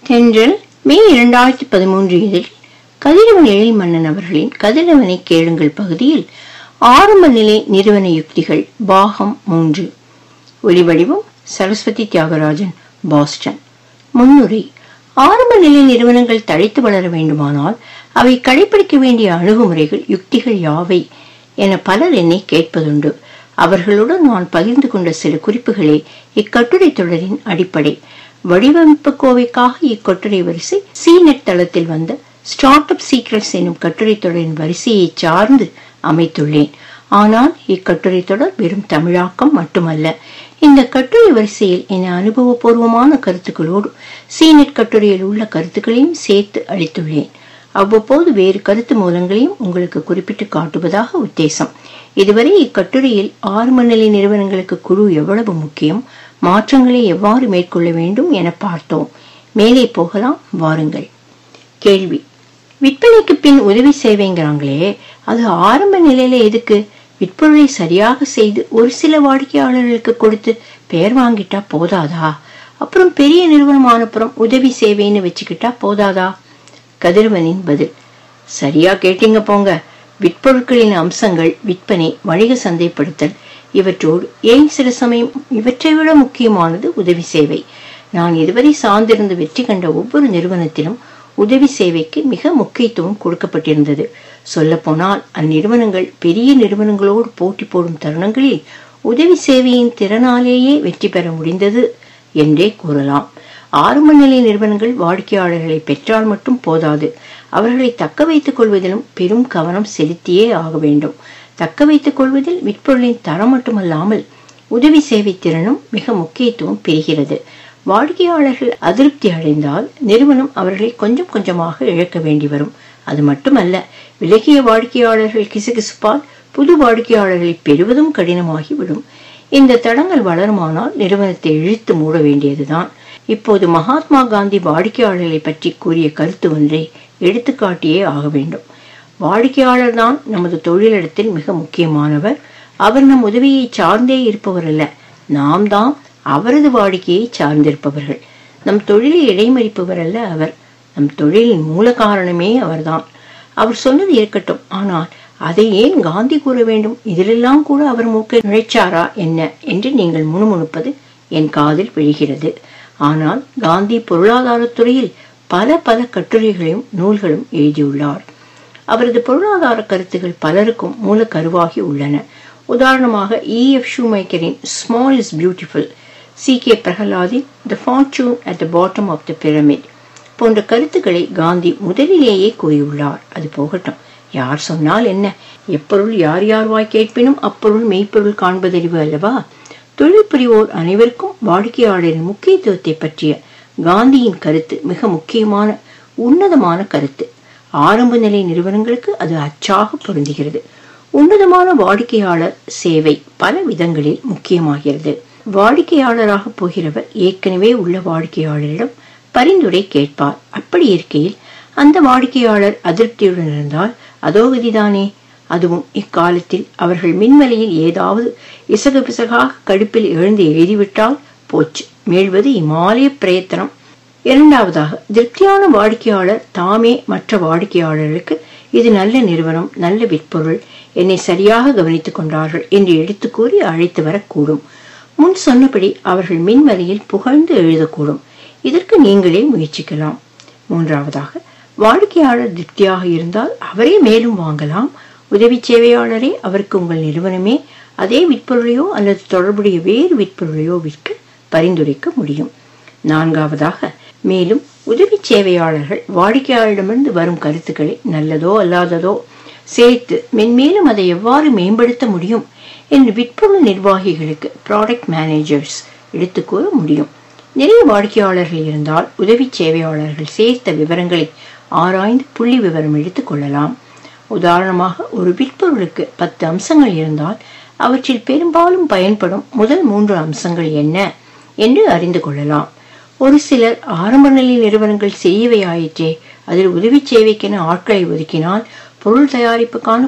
தென்றல் மே இரண்டாயிரத்தி பதிமூன்று இதில் கதிரவன் எழில் மன்னன் அவர்களின் கதிரவனை கேளுங்கள் பகுதியில் ஆரம்ப நிலை நிறுவன யுக்திகள் பாகம் மூன்று ஒலிவடிவம் சரஸ்வதி தியாகராஜன் பாஸ்டன் முன்னுரை ஆரம்ப நிலை நிறுவனங்கள் தழைத்து வளர வேண்டுமானால் அவை கடைபிடிக்க வேண்டிய அணுகுமுறைகள் யுக்திகள் யாவை என பலர் என்னை கேட்பதுண்டு அவர்களுடன் நான் பகிர்ந்து கொண்ட சில குறிப்புகளே இக்கட்டுரை தொடரின் அடிப்படை வடிவமைப்பு கோவைக்காக இக்கட்டுரை வரிசை சீநெட் தளத்தில் வந்த ஸ்டார்ட் அப் சீக்ரெட்ஸ் எனும் கட்டுரை தொடரின் வரிசையை சார்ந்து அமைத்துள்ளேன் ஆனால் இக்கட்டுரை தொடர் வெறும் தமிழாக்கம் மட்டுமல்ல இந்த கட்டுரை வரிசையில் என அனுபவபூர்வமான கருத்துக்களோடு சீநெட் கட்டுரையில் உள்ள கருத்துக்களையும் சேர்த்து அளித்துள்ளேன் அவ்வப்போது வேறு கருத்து மூலங்களையும் உங்களுக்கு குறிப்பிட்டு காட்டுவதாக உத்தேசம் இதுவரை இக்கட்டுரையில் ஆரம்ப நிலை நிறுவனங்களுக்கு குழு எவ்வளவு முக்கியம் மாற்றங்களை எவ்வாறு மேற்கொள்ள வேண்டும் என பார்த்தோம் மேலே போகலாம் வாருங்கள் கேள்வி விற்பனைக்கு பின் உதவி சேவைங்கிறாங்களே அது ஆரம்ப நிலையில எதுக்கு விற்பொருளை சரியாக செய்து ஒரு சில வாடிக்கையாளர்களுக்கு கொடுத்து பெயர் வாங்கிட்டா போதாதா அப்புறம் பெரிய நிறுவனம் ஆனப்புறம் உதவி சேவைன்னு வச்சுக்கிட்டா போதாதா கதிரவனின் பதில் சரியா கேட்டீங்க போங்க விற்பொருட்களின் அம்சங்கள் விற்பனை வணிக சந்தைப்படுத்தல் இவற்றோடு ஏன் சில சமயம் இவற்றை விட முக்கியமானது உதவி சேவை நான் இதுவரை சார்ந்திருந்த வெற்றி கண்ட ஒவ்வொரு நிறுவனத்திலும் உதவி சேவைக்கு மிக முக்கியத்துவம் கொடுக்கப்பட்டிருந்தது சொல்லப்போனால் அந்நிறுவனங்கள் பெரிய நிறுவனங்களோடு போட்டி போடும் தருணங்களில் உதவி சேவையின் திறனாலேயே வெற்றி பெற முடிந்தது என்றே கூறலாம் ஆரம்ப நிலை நிறுவனங்கள் வாடிக்கையாளர்களை பெற்றால் மட்டும் போதாது அவர்களை தக்க வைத்துக் கொள்வதிலும் பெரும் கவனம் செலுத்தியே ஆக வேண்டும் தக்க வைத்துக் கொள்வதில் விற்பொருளின் தரம் மட்டுமல்லாமல் உதவி சேவை திறனும் மிக முக்கியத்துவம் பெறுகிறது வாடிக்கையாளர்கள் அதிருப்தி அடைந்தால் நிறுவனம் அவர்களை கொஞ்சம் கொஞ்சமாக இழக்க வேண்டி வரும் அது மட்டுமல்ல விலகிய வாடிக்கையாளர்கள் கிசுகிசுப்பால் புது வாடிக்கையாளர்களை பெறுவதும் கடினமாகிவிடும் இந்த தடங்கள் வளருமானால் நிறுவனத்தை இழுத்து மூட வேண்டியதுதான் இப்போது மகாத்மா காந்தி வாடிக்கையாளர்களை பற்றி கூறிய கருத்து ஒன்றை எடுத்துக்காட்டியே ஆக வேண்டும் வாடிக்கையாளர் தான் நமது தொழிலிடத்தில் மிக முக்கியமானவர் அவர் நம் உதவியை சார்ந்தே இருப்பவர் அல்ல நாம் தான் அவரது வாடிக்கையை சார்ந்திருப்பவர்கள் நம் தொழிலை இடைமறிப்பவர் அல்ல அவர் நம் தொழிலின் மூல காரணமே அவர்தான் அவர் சொன்னது இருக்கட்டும் ஆனால் அதை ஏன் காந்தி கூற வேண்டும் இதிலெல்லாம் கூட அவர் மூக்க நுழைச்சாரா என்ன என்று நீங்கள் முணுமுணுப்பது என் காதில் விழுகிறது ஆனால் காந்தி பொருளாதாரத்துறையில் பல பல கட்டுரைகளையும் நூல்களும் எழுதியுள்ளார் அவரது பொருளாதார கருத்துகள் பலருக்கும் மூல கருவாகி உள்ளன உதாரணமாக இ எஃப் ஷூமேக்கரின் small is beautiful C K பிரகலாதின் the fortune at the bottom of the pyramid போன்ற கருத்துக்களை காந்தி முதலிலேயே கூறியுள்ளார் அது போகட்டும் யார் சொன்னால் என்ன எப்பொருள் யார் யார் வாய் கேட்பினும் அப்பொருள் மெய்ப்பொருள் காண்பதறிவு அல்லவா தொழில் புரிவோர் அனைவருக்கும் வாடிக்கையாளரின் முக்கியத்துவத்தை பற்றிய காந்தியின் கருத்து மிக முக்கியமான உன்னதமான கருத்து ஆரம்ப நிலை நிறுவனங்களுக்கு அது அச்சாக பொருந்துகிறது உன்னதமான வாடிக்கையாளர் சேவை பல விதங்களில் முக்கியமாகிறது வாடிக்கையாளராக போகிறவர் ஏற்கனவே உள்ள வாடிக்கையாளரிடம் பரிந்துரை கேட்பார் அப்படி இருக்கையில் அந்த வாடிக்கையாளர் அதிருப்தியுடன் இருந்தால் அதோ விதிதானே அதுவும் இக்காலத்தில் அவர்கள் மின்வலையில் ஏதாவது இசகு பிசகாக கடுப்பில் எழுந்து எழுதிவிட்டால் போச்சு மீள்வது இமாலய பிரயத்தனம் இரண்டாவதாக திருப்தியான வாடிக்கையாளர் தாமே மற்ற வாடிக்கையாளர்களுக்கு இது நல்ல நிறுவனம் நல்ல விற்பொருள் என்னை சரியாக கவனித்துக் கொண்டார்கள் என்று எடுத்து கூறி அழைத்து வரக்கூடும் முன் சொன்னபடி அவர்கள் மின்வலையில் புகழ்ந்து எழுதக்கூடும் இதற்கு நீங்களே முயற்சிக்கலாம் மூன்றாவதாக வாடிக்கையாளர் திருப்தியாக இருந்தால் அவரே மேலும் வாங்கலாம் உதவி சேவையாளரே அவருக்கு உங்கள் நிறுவனமே அதே விற்பொருளையோ அல்லது தொடர்புடைய வேறு விற்பொருளையோ விற்க பரிந்துரைக்க முடியும் நான்காவதாக மேலும் உதவி சேவையாளர்கள் வாடிக்கையாளரிடமிருந்து வரும் கருத்துக்களை நல்லதோ அல்லாததோ சேர்த்து மென்மேலும் அதை எவ்வாறு மேம்படுத்த முடியும் என்று விற்பொருள் நிர்வாகிகளுக்கு ப்ராடக்ட் மேனேஜர்ஸ் எடுத்து கூற முடியும் நிறைய வாடிக்கையாளர்கள் இருந்தால் உதவி சேவையாளர்கள் சேர்த்த விவரங்களை ஆராய்ந்து புள்ளி விவரம் எடுத்துக் கொள்ளலாம் உதாரணமாக ஒரு விற்பொருளுக்கு பத்து அம்சங்கள் இருந்தால் அவற்றில் பெரும்பாலும் பயன்படும் முதல் மூன்று அம்சங்கள் என்ன என்று அறிந்து கொள்ளலாம் ஒரு சிலர் ஆரம்ப நிலை நிறுவனங்கள் செய்யவை ஆயிற்றே அதில் உதவி சேவைக்கென ஆட்களை ஒதுக்கினால் பொருள் தயாரிப்புக்கான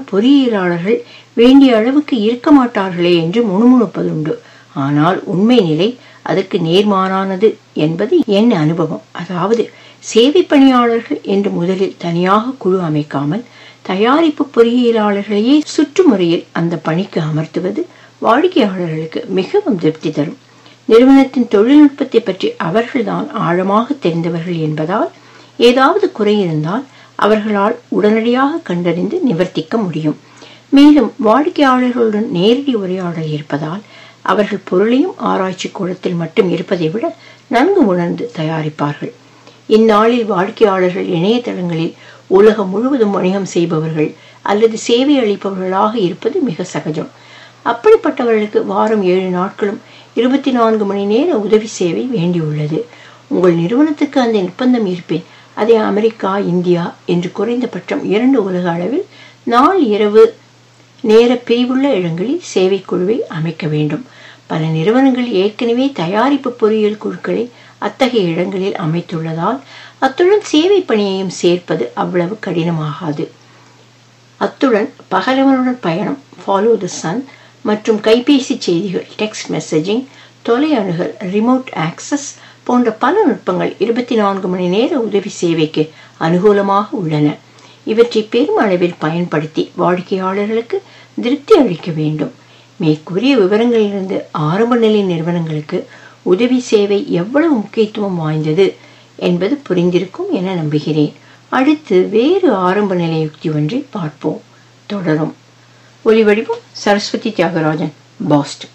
பொறியியலாளர்கள் வேண்டிய அளவுக்கு இருக்க மாட்டார்களே என்று முணுமுணுப்பதுண்டு ஆனால் உண்மை நிலை அதுக்கு நேர்மாறானது என்பது என் அனுபவம் அதாவது சேவை பணியாளர்கள் என்று முதலில் தனியாக குழு அமைக்காமல் தயாரிப்பு பொறியியலாளர்களையே சுற்றுமுறையில் அந்த பணிக்கு அமர்த்துவது வாடிக்கையாளர்களுக்கு மிகவும் திருப்தி தரும் நிறுவனத்தின் தொழில்நுட்பத்தை பற்றி அவர்கள்தான் ஆழமாக தெரிந்தவர்கள் என்பதால் ஏதாவது குறை இருந்தால் அவர்களால் உடனடியாக கண்டறிந்து நிவர்த்திக்க முடியும் மேலும் வாடிக்கையாளர்களுடன் நேரடி உரையாடல் இருப்பதால் அவர்கள் பொருளையும் ஆராய்ச்சி கூடத்தில் மட்டும் இருப்பதை விட நன்கு உணர்ந்து தயாரிப்பார்கள் இந்நாளில் வாடிக்கையாளர்கள் இணையதளங்களில் உலகம் முழுவதும் வணிகம் செய்பவர்கள் அல்லது சேவை அளிப்பவர்களாக இருப்பது மிக சகஜம் அப்படிப்பட்டவர்களுக்கு வாரம் ஏழு நாட்களும் இருபத்தி நான்கு மணி நேர உதவி சேவை வேண்டியுள்ளது உங்கள் நிறுவனத்துக்கு அந்த நிர்பந்தம் இருப்பேன் அதே அமெரிக்கா இந்தியா என்று குறைந்தபட்சம் இரண்டு உலக அளவில் நாள் இரவு நேர பிரிவுள்ள இடங்களில் சேவை குழுவை அமைக்க வேண்டும் பல நிறுவனங்கள் ஏற்கனவே தயாரிப்பு பொறியியல் குழுக்களை அத்தகைய இடங்களில் அமைத்துள்ளதால் அத்துடன் சேவை பணியையும் சேர்ப்பது அவ்வளவு கடினமாகாது அத்துடன் பகலவனுடன் பயணம் ஃபாலோ த சன் மற்றும் கைபேசி செய்திகள் டெக்ஸ்ட் மெசேஜிங் தொலை அணுகல் ரிமோட் ஆக்சஸ் போன்ற பல நுட்பங்கள் இருபத்தி நான்கு மணி நேர உதவி சேவைக்கு அனுகூலமாக உள்ளன இவற்றை பெரும் அளவில் பயன்படுத்தி வாடிக்கையாளர்களுக்கு திருப்தி அளிக்க வேண்டும் மேற்கூறிய விவரங்களிலிருந்து ஆரம்ப நிலை நிறுவனங்களுக்கு உதவி சேவை எவ்வளவு முக்கியத்துவம் வாய்ந்தது என்பது புரிந்திருக்கும் என நம்புகிறேன் அடுத்து வேறு ஆரம்ப நிலை யுக்தி ஒன்றை பார்ப்போம் தொடரும் ஒலிவடிவம் சரஸ்வதி தியாகராஜன் பாஸ்டன்